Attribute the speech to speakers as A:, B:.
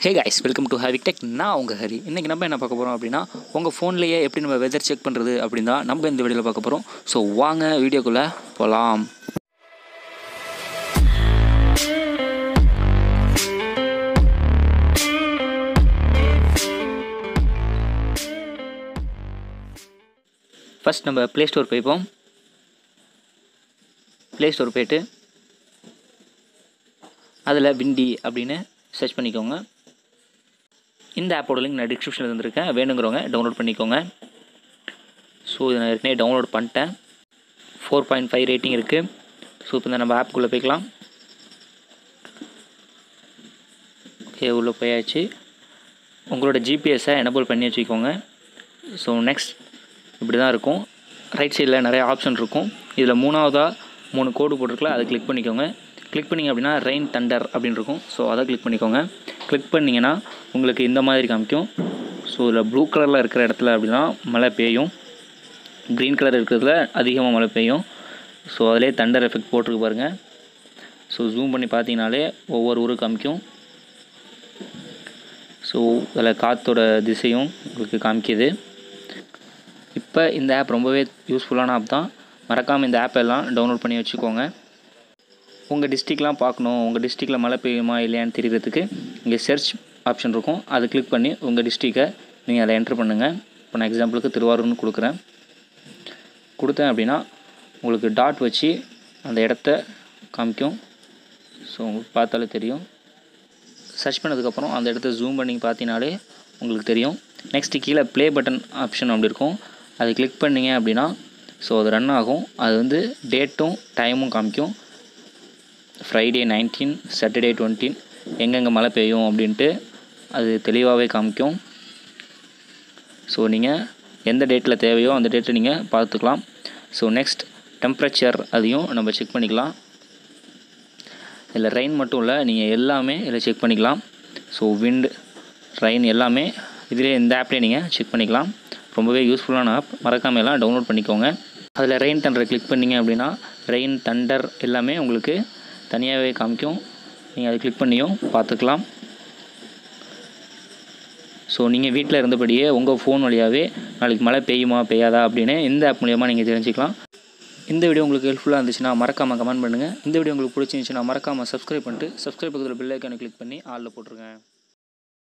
A: hey guys welcome to Havik tech நான் உங்கள் ஹரி இன்றைக்கி நம்ம என்ன பார்க்க போகிறோம் அப்படின்னா உங்கள் ஃபோன்லேயே எப்படி நம்ம வெதர் செக் பண்ணுறது அப்படின்னு தான் நம்ம இந்த வீடியோவில் பார்க்க போகிறோம் ஸோ வாங்க வீடியோக்குள்ளே போகலாம் ஃபஸ்ட் நம்ம ப்ளே ஸ்டோர் போய்ப்போம் ப்ளே ஸ்டோர் போயிட்டு அதில் விண்டி அப்படின்னு சர்ச் பண்ணிக்கோங்க இந்த ஆப்போட லிங்க் நான் டிஸ்கிரிப்ஷனில் இருந்திருக்கேன் வேணுங்கிறவங்க டவுன்லோட் பண்ணிக்கோங்க ஸோ இதை நான் ஏற்கனவே டவுன்லோட் பண்ணிட்டேன் ஃபோர் பாயிண்ட் ஃபைவ் ரேட்டிங் இருக்குது ஸோ இப்போ இந்த நம்ம ஆப்புக்குள்ளே போய்க்கலாம் ஓகே உள்ளே போயாச்சு உங்களோட ஜிபிஎஸ்ஸை எனபிள் பண்ணி வச்சுக்கோங்க ஸோ நெக்ஸ்ட் இப்படி தான் இருக்கும் ரைட் சைடில் நிறைய ஆப்ஷன் இருக்கும் இதில் மூணாவதாக மூணு கோடு போட்டிருக்கல அதை கிளிக் பண்ணிக்கோங்க கிளிக் பண்ணிங்க அப்படின்னா ரெயின் தண்டர் அப்படின்னு இருக்கும் ஸோ அதை கிளிக் பண்ணிக்கோங்க கிளிக் பண்ணிங்கன்னா உங்களுக்கு இந்த மாதிரி காமிக்கும் ஸோ இதில் ப்ளூ கலரில் இருக்கிற இடத்துல அப்படின்னா மழை பெய்யும் க்ரீன் கலர் இருக்கிறதுல அதிகமாக மழை பெய்யும் ஸோ அதிலே தண்டர் எஃபெக்ட் போட்டிருக்கு பாருங்கள் ஸோ ஜூம் பண்ணி பார்த்தீங்கனாலே ஒவ்வொரு ஊரும் காமிக்கும் ஸோ அதில் காற்றோட திசையும் உங்களுக்கு காமிக்குது இப்போ இந்த ஆப் ரொம்பவே யூஸ்ஃபுல்லான ஆப் தான் மறக்காமல் இந்த ஆப் எல்லாம் டவுன்லோட் பண்ணி வச்சுக்கோங்க உங்கள் டிஸ்ட்ரிக்லாம் பார்க்கணும் உங்கள் டிஸ்ட்ரிக்டில் மழை பெய்யுமா இல்லையான்னு தெரியறதுக்கு இங்கே சர்ச் ஆப்ஷன் இருக்கும் அதை கிளிக் பண்ணி உங்கள் டிஸ்ட்ரிக்கை நீங்கள் அதை என்ட்ரு பண்ணுங்கள் இப்போ நான் எக்ஸாம்பிளுக்கு திருவாரூர்னு கொடுக்குறேன் கொடுத்தேன் அப்படின்னா உங்களுக்கு டாட் வச்சு அந்த இடத்த காமிக்கும் ஸோ உங்களுக்கு பார்த்தாலே தெரியும் சர்ச் பண்ணதுக்கப்புறம் அந்த இடத்த ஜூம் பண்ணி பார்த்தீங்கனாலே உங்களுக்கு தெரியும் நெக்ஸ்ட்டு கீழே ப்ளே பட்டன் ஆப்ஷன் அப்படி இருக்கும் அதை கிளிக் பண்ணிங்க அப்படின்னா ஸோ அது ரன் ஆகும் அது வந்து டேட்டும் டைமும் காமிக்கும் ஃப்ரைடே நைன்டீன் சாட்டர்டே டுவெண்ட்டீன் எங்கெங்கே மழை பெய்யும் அப்படின்ட்டு அது தெளிவாகவே காமிக்கும் ஸோ நீங்கள் எந்த டேட்டில் தேவையோ அந்த டேட்டை நீங்கள் பார்த்துக்கலாம் ஸோ நெக்ஸ்ட் டெம்ப்ரேச்சர் அதையும் நம்ம செக் பண்ணிக்கலாம் இதில் ரெயின் மட்டும் இல்லை நீங்கள் எல்லாமே இதில் செக் பண்ணிக்கலாம் ஸோ விண்ட் ரெயின் எல்லாமே இதிலே இந்த ஆப்லேயே நீங்கள் செக் பண்ணிக்கலாம் ரொம்பவே யூஸ்ஃபுல்லான ஆப் மறக்காமல் எல்லாம் டவுன்லோட் பண்ணிக்கோங்க அதில் ரெயின் தண்டரை கிளிக் பண்ணிங்க அப்படின்னா ரெயின் தண்டர் எல்லாமே உங்களுக்கு தனியாகவே காமிக்கும் நீங்கள் அதை கிளிக் பண்ணியும் பார்த்துக்கலாம் ஸோ நீங்கள் வீட்டில் இருந்தபடியே உங்கள் ஃபோன் வழியாகவே நாளைக்கு மழை பெய்யுமா பெய்யாதா அப்படின்னு இந்த ஆப் மூலியமாக நீங்கள் தெரிஞ்சுக்கலாம் இந்த வீடியோ உங்களுக்கு ஹெல்ப்ஃபுல்லாக இருந்துச்சுன்னா மறக்காமல் கமெண்ட் பண்ணுங்கள் இந்த வீடியோ உங்களுக்கு பிடிச்சிருந்துச்சுன்னா மறக்காமல் சப்ஸ்கிரைப் பண்ணிட்டு சப்ஸ்கிரைப் பக்கத்தில் பெல் ஐக்கானை கிளிக் பண்ணி ஆளில் போட்டுருங்க